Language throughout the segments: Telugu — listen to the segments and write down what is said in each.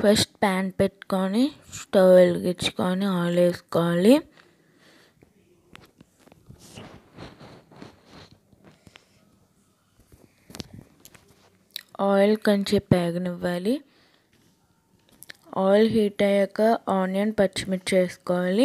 ఫస్ట్ ప్యాన్ పెట్టుకొని స్టవ్ వెలిగించుకొని ఆయిల్ వేసుకోవాలి ఆయిల్ కొంచెం పేగనివ్వాలి ఆయిల్ హీట్ అయ్యాక ఆనియన్ పచ్చిమిర్చి వేసుకోవాలి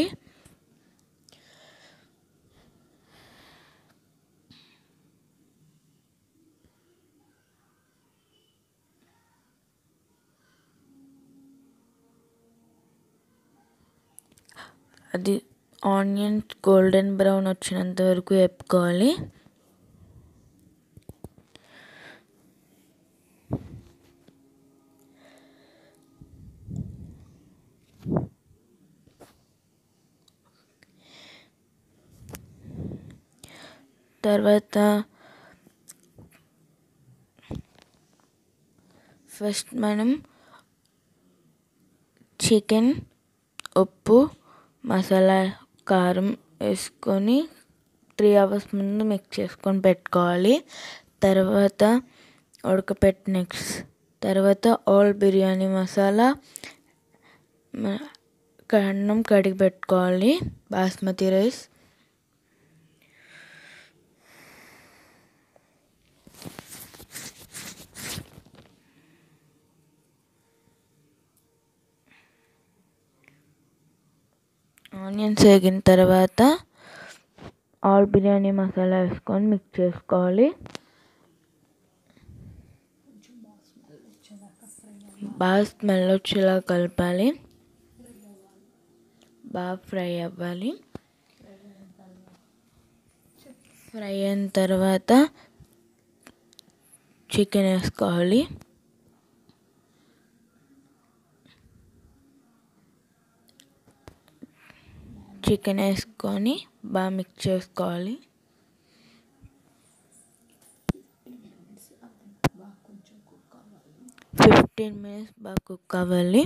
అది ఆనియన్ గోల్డెన్ బ్రౌన్ వచ్చినంత వరకు వేపుకోవాలి తర్వాత ఫస్ట్ మనం చికెన్ ఉప్పు మసాలా కారం వేసుకొని త్రీ అవర్స్ ముందు మిక్స్ చేసుకొని పెట్టుకోవాలి తర్వాత ఉడకపెట్టి నెక్స్ట్ తర్వాత ఆల్ బిర్యానీ మసాలా అన్నం కడిగి పెట్టుకోవాలి బాస్మతి రైస్ ఆనియన్స్ వేగిన తర్వాత ఆల్ బిర్యానీ మసాలా వేసుకొని మిక్స్ చేసుకోవాలి బాగా స్మెల్ వచ్చేలా కలపాలి బాగా ఫ్రై అవ్వాలి ఫ్రై అయిన తర్వాత చికెన్ వేసుకోవాలి చికెన్ వేసుకొని బాగా మిక్స్ చేసుకోవాలి ఫిఫ్టీన్ మినిట్స్ బాగా కుక్ అవ్వాలి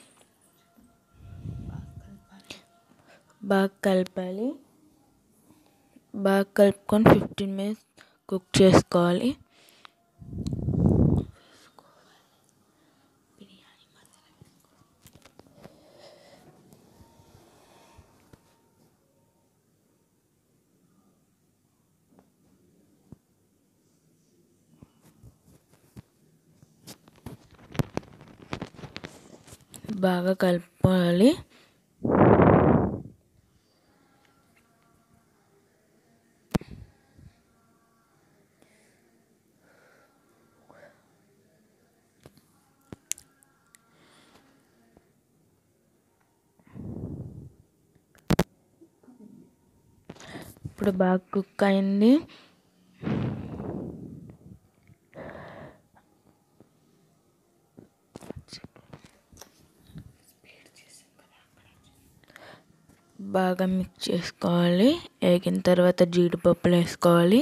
బాగా కలపాలి బాగా కలుపుకొని ఫిఫ్టీన్ మినిట్స్ కుక్ చేసుకోవాలి బాగా కలుపుకోవాలి ఇప్పుడు బాగా కుక్ అయింది బాగా మిక్స్ చేసుకోవాలి వేగిన తర్వాత జీడిపప్పులు వేసుకోవాలి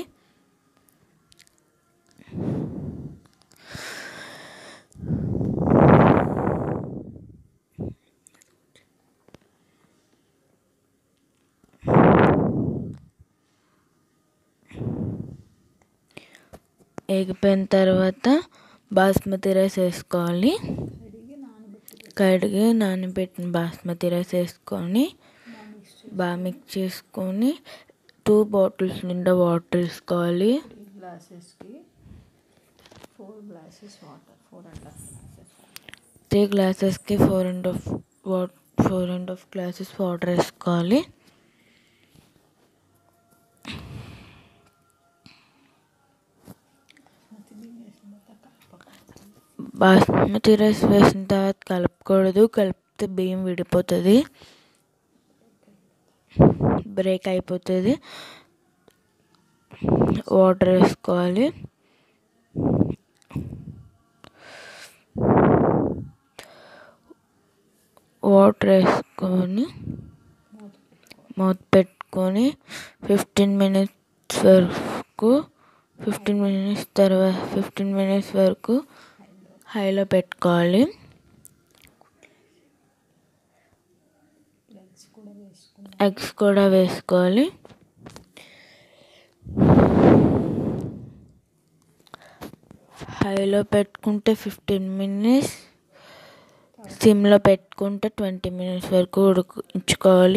వేగిపోయిన తర్వాత బాస్మతి రైస్ వేసుకోవాలి కడిగి నానబెట్టిన బాస్మతి రైస్ వేసుకొని బాగా మిక్స్ చేసుకొని టూ బాటిల్స్ నిండా వాటర్ వేసుకోవాలి గ్లాసెస్కి four glasses water four and half glasses three గ్లాసెస్కి four and half what four and half glasses water వేసుకోవాలి బాస్మతి రైస్ వేసిన తర్వాత కలపకూడదు కలిపితే బియ్యం విడిపోతుంది బ్రేక్ అయిపోతుంది వాటర్ వేసుకోవాలి వాటర్ వేసుకొని మూత పెట్టుకొని ఫిఫ్టీన్ మినిట్స్ వరకు ఫిఫ్టీన్ మినిట్స్ తర్వాత ఫిఫ్టీన్ మినిట్స్ వరకు హైలో పెట్టుకోవాలి ఎగ్స్ కూడా వేసుకుని ఎగ్స్ కూడా వేసుకోవాలి హైలో పెట్టుకుంటే ఫిఫ్టీన్ మినిట్స్ సిమ్లో పెట్టుకుంటే ట్వంటీ మినిట్స్ వరకు ఉడికించుకోవాలి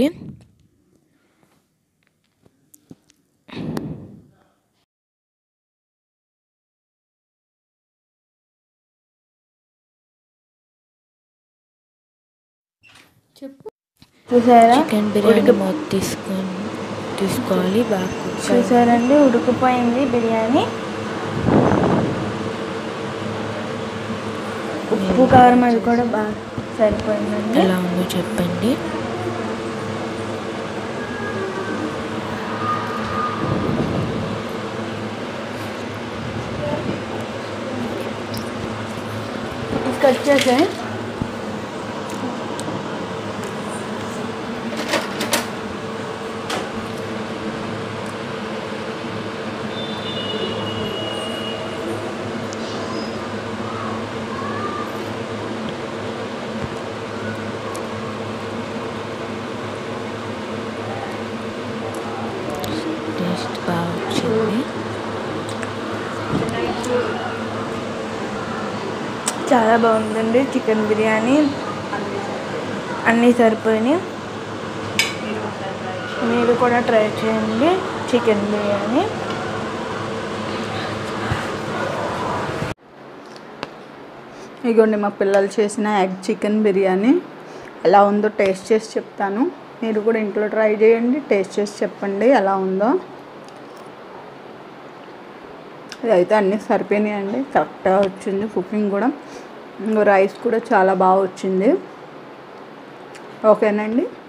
చెప్పు చూసారా చికెన్ బిర్యానీ మూత తీసుకొని తీసుకోవాలి బాగా cook అవ్వాలి. చూసారండి ఉడికిపోయింది బిర్యానీ ఉప్పు కారం అది కూడా బాగా సరిపోయిందండి ఎలా ఉందో చెప్పండి కట్ చేసే టేస్ట్ బాగా వచ్చింది చాలా బాగుందండి చికెన్ బిర్యానీ అన్నీ సరిపోయినాయి మీరు కూడా ట్రై చేయండి చికెన్ బిర్యానీ ఇగోండి మా పిల్లలు చేసిన ఎగ్ చికెన్ బిర్యానీ ఎలా ఉందో టేస్ట్ చేసి చెప్తాను మీరు కూడా ఇంట్లో ట్రై చేయండి టేస్ట్ చేసి చెప్పండి ఎలా ఉందో ఇదైతే అన్నీ సరిపోయినాయండి కరెక్ట్గా వచ్చింది కుకింగ్ కూడా ఇంకో రైస్ కూడా చాలా బాగా వచ్చింది ఓకేనండి